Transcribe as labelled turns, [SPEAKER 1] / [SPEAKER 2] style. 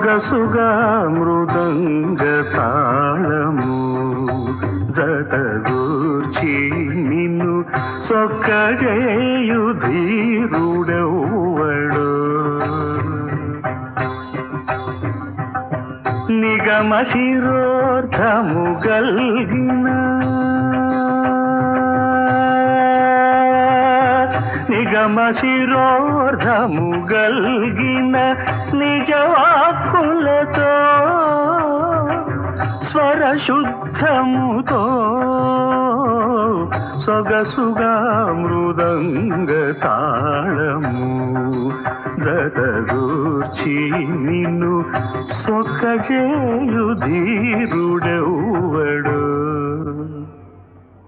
[SPEAKER 1] సొగసుగా మృదంగ తాళము జతగూర్చి నిన్ను సొక్కజేయు ధీరుడెవ్వడు నిగమ శిరోర్థము గల్గిన నిగమ శిరోర్థము గల్గిన నిజవాక్కులతో స్వరశుద్ధముతో సొగసుగా మృదంగ తాళము దతగూర్చి నిన్ను సొక్కజేయు ధీరుడెవ్వడు